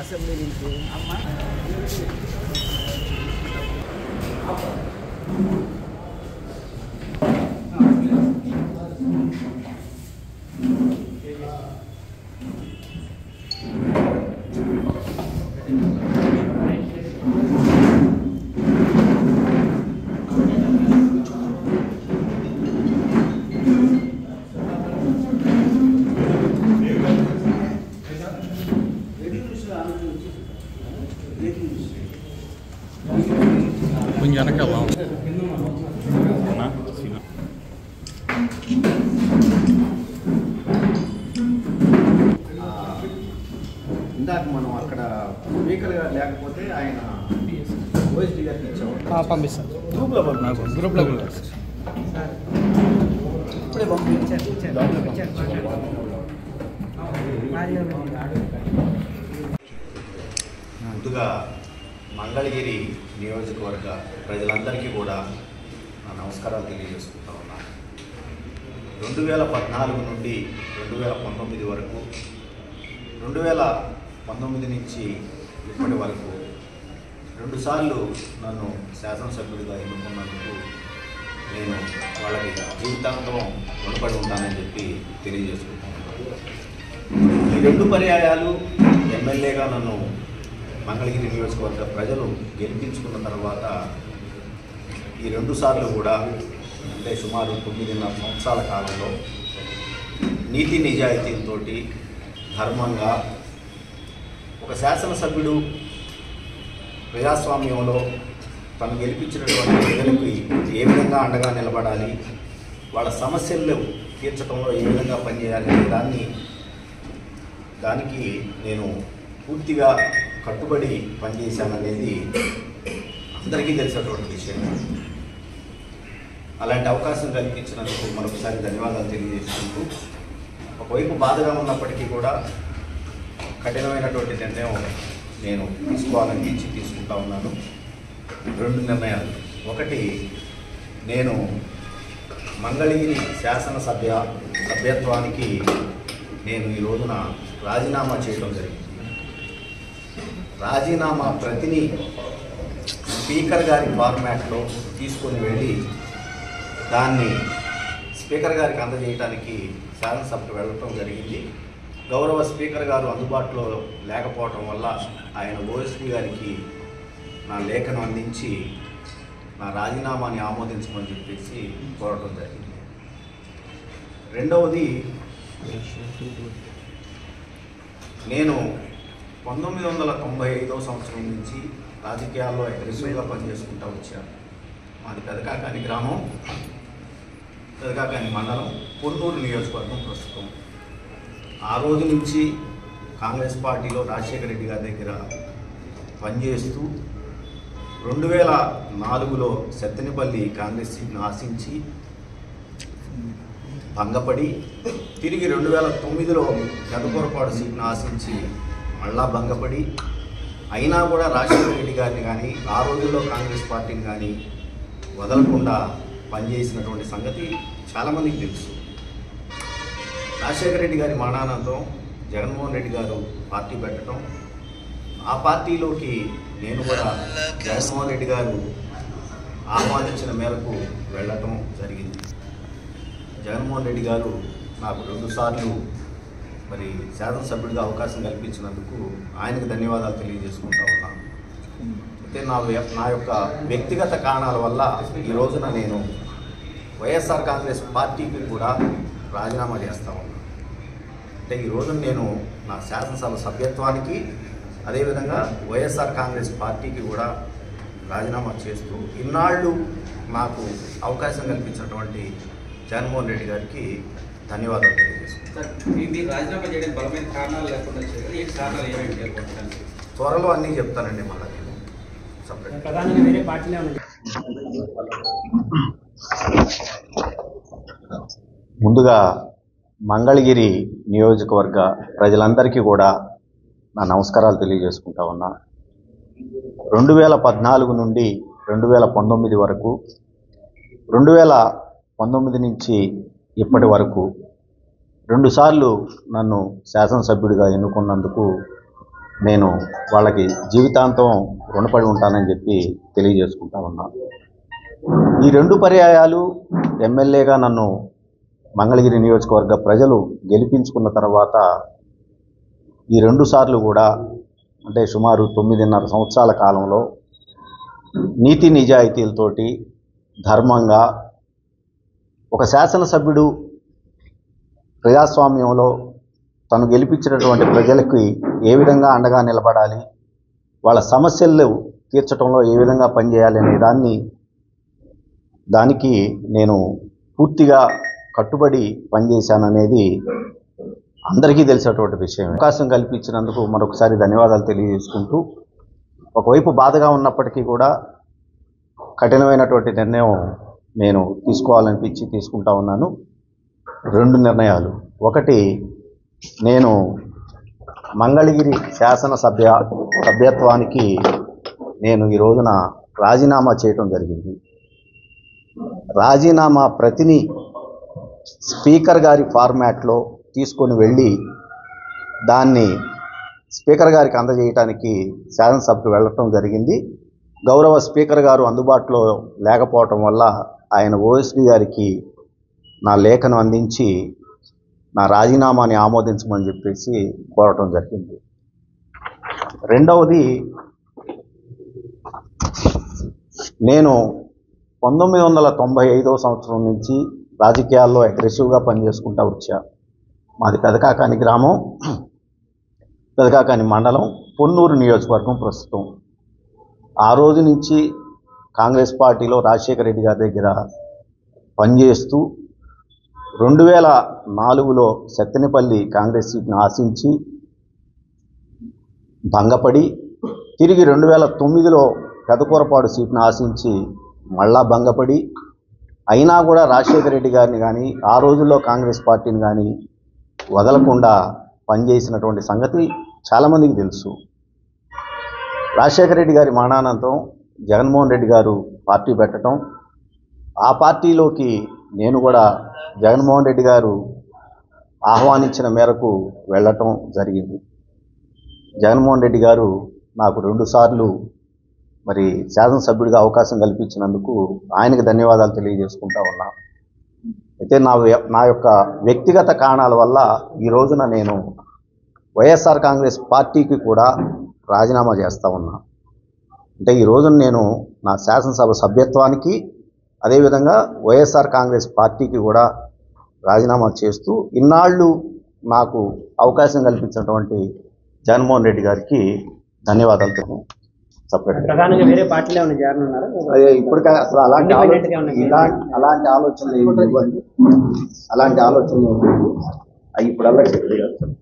Assembly నుంచి కొంచెం వెనక బాగుంది ఇందాక మనం అక్కడ స్పీకర్ గారు లేకపోతే ఆయన ఓఎస్డీ గారికి ఇచ్చాము పంపిస్తాను గ్రూప్లో పంపించాము గ్రూప్లో ఇప్పుడే పంపించాను ఇచ్చాను పంపించాను ముందుగా మంగళగిరి నియోజకవర్గ ప్రజలందరికీ కూడా నా నమస్కారాలు తెలియజేసుకుంటా ఉన్నాను రెండు వేల పద్నాలుగు నుండి రెండు వేల పంతొమ్మిది వరకు రెండు వేల పంతొమ్మిది నుంచి ఇప్పటి వరకు రెండుసార్లు నన్ను శాసనసభ్యుడిగా ఎన్నుకున్నందుకు నేను వాళ్ళకి జీవితాంతం రుణపడి ఉంటానని చెప్పి తెలియజేసుకుంటున్నాను ఈ రెండు పర్యాయాలు ఎమ్మెల్యేగా నన్ను మంగళగిరి నియోజకవర్గ ప్రజలు గెలిపించుకున్న తర్వాత ఈ రెండు సార్లు కూడా అంటే సుమారు తొమ్మిదిన్నర సంవత్సరాల కాలంలో నీతి నిజాయితీలతో ధర్మంగా ఒక శాసనసభ్యుడు ప్రజాస్వామ్యంలో తను గెలిపించినటువంటి ప్రజలకి ఏ విధంగా అండగా నిలబడాలి వాళ్ళ సమస్యలు తీర్చడంలో ఏ విధంగా పనిచేయాలి అనే దాన్ని దానికి నేను పూర్తిగా కట్టుబడి పనిచేశాననేది అందరికీ తెలిసినటువంటి విషయం అలాంటి అవకాశం కల్పించినందుకు మరొకసారి ధన్యవాదాలు తెలియజేసుకుంటూ ఒకవైపు బాధగా ఉన్నప్పటికీ కూడా కఠినమైనటువంటి నిర్ణయం నేను తీసుకోవాలనిపించి తీసుకుంటా ఉన్నాను రెండు నిర్ణయాలు ఒకటి నేను మంగళగిరి శాసనసభ్య సభ్యత్వానికి నేను ఈ రోజున రాజీనామా చేయడం జరిగింది రాజీనామా ప్రతిని స్పీకర్ గారి ఫార్మాట్లో తీసుకొని వెళ్ళి దాన్ని స్పీకర్ గారికి అందజేయడానికి శాసనసభకు వెళ్ళటం జరిగింది గౌరవ స్పీకర్ గారు అందుబాటులో లేకపోవటం వల్ల ఆయన ఓఎస్పీ గారికి నా లేఖను అందించి నా రాజీనామాని ఆమోదించమని చెప్పేసి కోరటం జరిగింది రెండవది నేను పంతొమ్మిది వందల తొంభై ఐదవ సంవత్సరం నుంచి రాజకీయాల్లో అగ్రెసివ్గా పనిచేసుకుంటూ వచ్చాను మాది పెదకాకాని గ్రామం పెదకాకాని మండలం పొన్నూరు నియోజకవర్గం ప్రస్తుతం ఆ రోజు నుంచి కాంగ్రెస్ పార్టీలో రాజశేఖర రెడ్డి గారి దగ్గర పనిచేస్తూ రెండు వేల నాలుగులో సత్తెనపల్లి కాంగ్రెస్ సీట్ను ఆశించి భంగపడి తిరిగి రెండు వేల తొమ్మిదిలో గంగకొరపాడు సీట్ను ఆశించి మళ్ళా భంగపడి అయినా కూడా రాజశేఖర రెడ్డి గారిని కానీ ఆ రోజుల్లో కాంగ్రెస్ పార్టీని కానీ వదలకుండా పనిచేసినటువంటి సంగతి చాలామందికి తెలుసు రాజశేఖర రెడ్డి గారి మరణానంతరం జగన్మోహన్ రెడ్డి గారు పార్టీ పెట్టడం ఆ పార్టీలోకి నేను కూడా జగన్మోహన్ రెడ్డి గారు ఆహ్వానించిన మేరకు వెళ్ళటం జరిగింది జగన్మోహన్ రెడ్డి గారు నాకు రెండుసార్లు మరి శాసనసభ్యుడిగా అవకాశం కల్పించినందుకు ఆయనకు ధన్యవాదాలు తెలియజేసుకుంటా ఉన్నాను అయితే నా వ్య- నా యొక్క వ్యక్తిగత కారణాల వల్ల ఈ రోజున నేను వైఎస్ఆర్ కాంగ్రెస్ పార్టీకి కూడా రాజీనామా చేస్తా ఉన్నాను అంటే ఈ రోజున నేను నా శాసనసభ సభ్యత్వానికి అదేవిధంగా వైఎస్ఆర్ కాంగ్రెస్ పార్టీకి కూడా రాజీనామా చేస్తూ ఇన్నాళ్ళు నాకు అవకాశం కల్పించినటువంటి జగన్మోహన్ రెడ్డి గారికి ధన్యవాదాలు తెలియజేస్తున్నాను సార్ మీ- మీరు రాజీనామా చేయడానికి బలమైన కారణాలు లేకుండా చేయగలరు ఏంటి కారణాలు ఏమేమి పేర్కొంటాను త్వరలో అన్నీ చెప్తానండి మళ్ళీ నేను సపరేట్ ప్రధానంగా వేరే పార్టీలే ఉన్నాయి ముందుగా మంగళగిరి నియోజకవర్గ ప్రజలందరికీ కూడా నా నమస్కారాలు తెలియజేసుకుంటా ఉన్నా రెండు వేల పద్నాలుగు నుండి రెండు వేల పంతొమ్మిది వరకు రెండు వేల పంతొమ్మిది నుంచి ఇప్పటి వరకు రెండుసార్లు నన్ను శాసనసభ్యుడిగా ఎన్నుకున్నందుకు నేను వాళ్ళకి జీవితాంతం రుణపడి ఉంటానని చెప్పి తెలియజేసుకుంటా ఉన్నాను ఈ రెండు పర్యాయాలు ఎమ్మెల్యేగా నన్ను మంగళగిరి నియోజకవర్గ ప్రజలు గెలిపించుకున్న తర్వాత ఈ రెండు సార్లు కూడా అంటే సుమారు తొమ్మిదిన్నర సంవత్సరాల కాలంలో నీతి నిజాయితీలతోటి ధర్మంగా ఒక శాసనసభ్యుడు ప్రజాస్వామ్యంలో తను గెలిపించినటువంటి ప్రజలకి ఏ విధంగా అండగా నిలబడాలి వాళ్ళ సమస్యలు తీర్చడంలో ఏ విధంగా పనిచేయాలి అనే దాన్ని దానికి నేను పూర్తిగా కట్టుబడి పనిచేశాననేది అందరికీ తెలిసినటువంటి విషయం అవకాశం కల్పించినందుకు మరొకసారి ధన్యవాదాలు తెలియజేసుకుంటూ ఒకవైపు బాధగా ఉన్నప్పటికీ కూడా కఠినమైనటువంటి నిర్ణయం నేను తీసుకోవాలనిపించి తీసుకుంటా ఉన్నాను రెండు నిర్ణయాలు ఒకటి నేను మంగళగిరి శాసనసభ్య సభ్యత్వానికి నేను ఈ రోజున రాజీనామా చేయటం జరిగింది రాజీనామా ప్రతిని స్పీకర్ గారి ఫార్మాట్లో తీసుకొని వెళ్ళి దాన్ని స్పీకర్ గారికి అందజేయటానికి శాసనసభకు వెళ్ళటం జరిగింది గౌరవ స్పీకర్ గారు అందుబాటులో లేకపోవటం వల్ల ఆయన ఓఎస్డి గారికి నా లేఖను అందించి నా రాజీనామాని ఆమోదించమని చెప్పేసి కోరటం జరిగింది రెండవది నేను పంతొమ్మిది వందల తొంభై ఐదవ సంవత్సరం నుంచి రాజకీయాల్లో అగ్రెసివ్గా పనిచేసుకుంటూ వచ్చా మాది పెదకాకాని గ్రామం పెదకాకాని మండలం పొన్నూరు నియోజకవర్గం ప్రస్తుతం ఆ రోజు నుంచి కాంగ్రెస్ పార్టీలో రాజశేఖర రెడ్డి గారి దగ్గర పనిచేస్తూ రెండు వేల నాలుగులో సత్తెనపల్లి కాంగ్రెస్ సీట్ను ఆశించి భంగపడి తిరిగి రెండు వేల తొమ్మిదిలో పెదకూరపాడు సీట్ను ఆశించి మళ్ళా భంగపడి అయినా కూడా రాజశేఖర రెడ్డి గారిని కానీ ఆ రోజుల్లో కాంగ్రెస్ పార్టీని కానీ వదలకుండా పనిచేసినటువంటి సంగతి చాలామందికి తెలుసు రాజశేఖర రెడ్డి గారి మరణానంతరం జగన్మోహన్ రెడ్డి గారు పార్టీ పెట్టడం ఆ పార్టీలోకి నేను కూడా జగన్మోహన్ రెడ్డి గారు ఆహ్వానించిన మేరకు వెళ్ళటం జరిగింది జగన్మోహన్ రెడ్డి గారు నాకు రెండుసార్లు మరి శాసనసభ్యుడిగా అవకాశం కల్పించినందుకు ఆయనకి ధన్యవాదాలు తెలియజేసుకుంటా ఉన్నా అయితే నా వ్య- నా యొక్క వ్యక్తిగత కారణాల వల్ల ఈ రోజున నేను వైఎస్ఆర్ కాంగ్రెస్ పార్టీకి కూడా రాజీనామా చేస్తా ఉన్నా అంటే ఈ రోజున నేను నా శాసనసభ సభ్యత్వానికి అదేవిధంగా వైఎస్ఆర్ కాంగ్రెస్ పార్టీకి కూడా రాజీనామా చేస్తూ ఇన్నాళ్ళు నాకు అవకాశం కల్పించినటువంటి జగన్మోహన్ రెడ్డి గారికి ధన్యవాదాలు సపరేట్గా ప్రధానంగా వేరే పార్టీలో ఏమైనా చేరనున్నారా అదే ఇప్పటికే అసలు అలాంటి Independent గా ఆలోచన ఉన్నాయి. ఇలాంటి అలాంటి ఆలోచనలు ఏమి లేవండి అలాంటి ఆలోచనలు ఏమి లేవు అవి ఇప్పుడు అలా